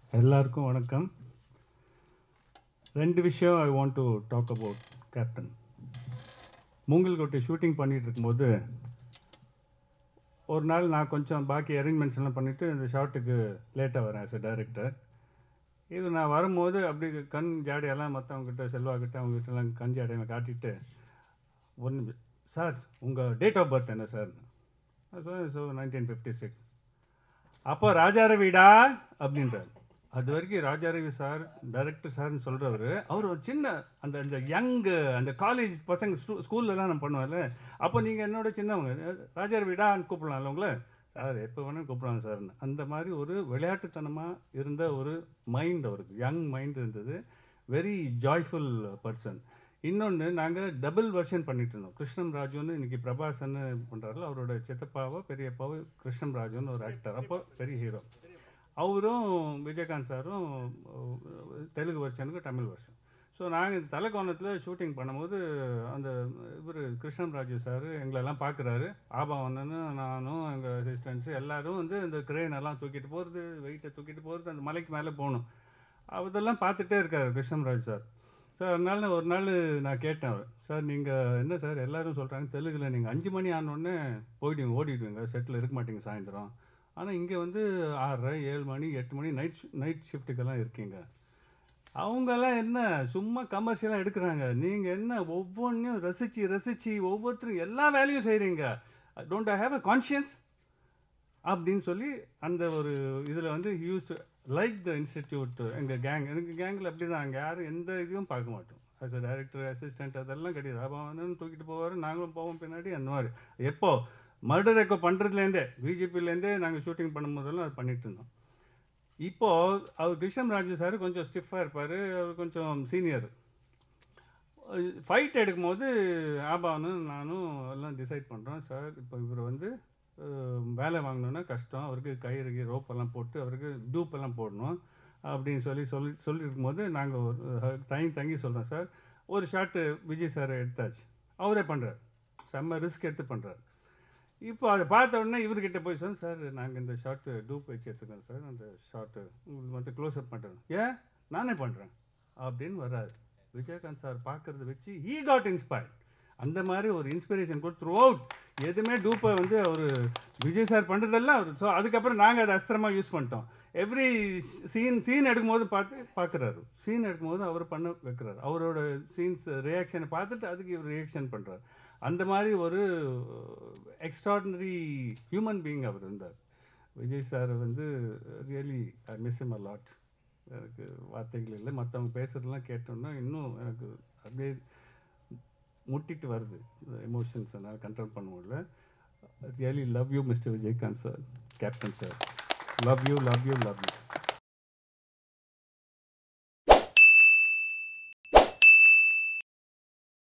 எல்லாருக்கும் வணக்கம் ரெண்டு விஷயம் I want to talk about captain Moongalkottai shooting பண்ணிட்டு இருக்கும்போது ஒரு நாள் நான் கொஞ்சம் பாக்கி அரேஞ்ச்மெண்ட்ஸ் எல்லாம் பண்ணிவிட்டு இந்த ஷார்ட்டுக்கு லேட்டாக வரேன் ஆஸ் எ டைரக்டர் இது நான் வரும்போது அப்படி கண் ஜாடையெல்லாம் மற்றவங்ககிட்ட செல்வாக்கிட்ட அவங்ககிட்டலாம் கண் ஜாடையை காட்டிட்டு ஒன்று சார் உங்கள் டேட் ஆஃப் பர்த் என்ன sir so nineteen fifty six அப்போ ராஜாரவிடா அப்படின்றார் அது வரைக்கும் ராஜாரவி சார் டைரக்டர் சார்னு சொல்கிறவர் அவர் ஒரு சின்ன அந்த அந்த யங் அந்த காலேஜ் பசங்க ஸ்கூ ஸ்கூல்லலாம் நம்ம பண்ணுவார்ல அப்போ நீங்கள் என்னோட சின்னவங்க ராஜாரவிடான்னு கூப்பிடலாம்ல உங்களை சார் எப்போ வேணாலும் கூப்பிடலாம் சார்னு அந்த மாதிரி ஒரு விளையாட்டுத்தனமாக இருந்த ஒரு மைண்ட் அவருக்கு யங் மைண்ட் இருந்தது வெரி ஜாய்ஃபுல் பர்சன் இன்னொன்று நாங்கள் டபுள் வெர்ஷன் பண்ணிட்டு இருந்தோம் கிருஷ்ணம் ராஜுன்னு இன்னைக்கு பிரபாசன் பண்ணுறாருல அவரோட சித்தப்பாவோ பெரியப்பாவோ கிருஷ்ணம் ராஜுன்னு ஒரு ஆக்டர் அப்போ பெரிய ஹீரோ அவரும் விஜயகாந்த் சாரும் தெலுங்கு வெர்ஷனுக்கு தமிழ் வெர்ஷன் ஸோ நாங்கள் தலைக்கோணத்தில் ஷூட்டிங் பண்ணும்போது அந்த இவர் கிருஷ்ணம் ராஜு சார் எங்களெல்லாம் பார்க்குறாரு ஆபாவனன்னு நானும் எங்கள் அசிஸ்டன்ஸு எல்லாரும் வந்து இந்த கிரேன் எல்லாம் தூக்கிட்டு போகிறது வெயிட்டை தூக்கிட்டு போகிறது அந்த மலைக்கு மேலே போகணும் அதெல்லாம் பார்த்துட்டே இருக்கார் கிருஷ்ணராஜ் சார் சார் அதனால ஒரு நாள் நான் கேட்டேன் அவர் சார் நீங்கள் என்ன சார் எல்லாரும் சொல்கிறாங்க தெலுங்கில் நீங்கள் அஞ்சு மணி ஆனோடனே போயிடுவீங்க ஓடிடுவீங்க செட்டில் இருக்க மாட்டீங்க சாயந்தரம் ஆனால் இங்கே வந்து ஆறரை ஏழு மணி எட்டு மணி நைட் நைட் ஷிஃப்ட்டுக்கெல்லாம் இருக்கீங்க அவங்கெல்லாம் என்ன சும்மா கமர்ஷியலாக எடுக்கிறாங்க நீங்கள் என்ன ஒவ்வொன்றையும் ரசித்து ரசித்து ஒவ்வொருத்தரும் எல்லா வேலையும் செய்கிறீங்க don't I have a conscience அப்படின்னு சொல்லி அந்த ஒரு இதில் வந்து யூஸ் லைக் த இன்ஸ்டிடியூட் எங்கள் கேங் எங்கள் கேங்கில் அப்படி தான் அங்கே யாரும் எந்த இதையும் பார்க்க மாட்டோம் ஆஸ் அ டைரக்டர் அசிஸ்டன்ட் அதெல்லாம் கிடையாது அவன் தூக்கிட்டு போவார் நாங்களும் போவோம் பின்னாடி அந்த மாதிரி எப்போ மர்டர் எக்கோ பண்ணுறதுலேருந்தே பிஜேபிலேருந்தே நாங்கள் ஷூட்டிங் பண்ணும்போதெல்லாம் அது பண்ணிட்டு இருந்தோம் இப்போது அவர் கிருஷ்ணம் ராஜு சார் கொஞ்சம் ஸ்டிஃபாக இருப்பார் அவர் கொஞ்சம் சீனியர் ஃபைட் எடுக்கும்போது ஆபானும் நானும் எல்லாம் டிசைட் பண்ணுறோம் சார் இப்போ இவர் வந்து வேலை வாங்கணுன்னா கஷ்டம் அவருக்கு கயிறு ரோப்பெல்லாம் போட்டு அவருக்கு டூப்பெல்லாம் போடணும் அப்படின்னு சொல்லி சொல்லி சொல்லியிருக்கும் போது நாங்கள் ஒரு தங்கி தங்கி சொல்கிறோம் சார் ஒரு ஷாட்டு விஜய் சார் எடுத்தாச்சு அவரே பண்ணுறார் செம்ம ரிஸ்க் எடுத்து பண்ணுறாரு இப்போ அதை பார்த்த உடனே இவர்கிட்ட போய் சொன்னேன் சார் நாங்கள் இந்த ஷார்ட்டு டூப் வச்சு எடுத்துக்கிறோம் சார் அந்த ஷார்ட்டு உங்களுக்கு வந்து க்ளோஸ்அப் பண்ணுறேன் ஏன் நானே பண்ணுறேன் அப்படின்னு வர்றாரு விஜயகாந்த் சார் பார்க்குறத வச்சு ஈ காட் இன்ஸ்பயர்ட் அந்த மாதிரி ஒரு இன்ஸ்பிரேஷன் கூட த்ரூ அவுட் எதுவுமே டூப்பை வந்து அவர் விஜய் சார் பண்ணுறதெல்லாம் அவர் ஸோ அதுக்கப்புறம் நாங்கள் அதை அஸ்திரமாக யூஸ் பண்ணிட்டோம் எவ்ரி சீன் சீன் எடுக்கும்போது பார்த்து பார்க்குறாரு சீன் எடுக்கும்போது அவர் பண்ண வைக்கிறாரு அவரோட சீன்ஸ் ரியாக்ஷனை பார்த்துட்டு அதுக்கு இவர் ரியாக்ஷன் பண்ணுறாரு அந்த மாதிரி ஒரு எக்ஸ்ட்ராடினரி ஹியூமன் பீயிங் அவர் இருந்தார் விஜய் சார் வந்து really I miss him a lot எனக்கு வார்த்தைகள் இல்லை மற்றவங்க பேசுகிறதெல்லாம் கேட்டோன்னா இன்னும் எனக்கு அப்படியே முட்டிட்டு வருது எமோஷன்ஸ் என்னால் கண்ட்ரோல் பண்ண முடியல really love you mister Vijayakanth sir captain sir love you love you love you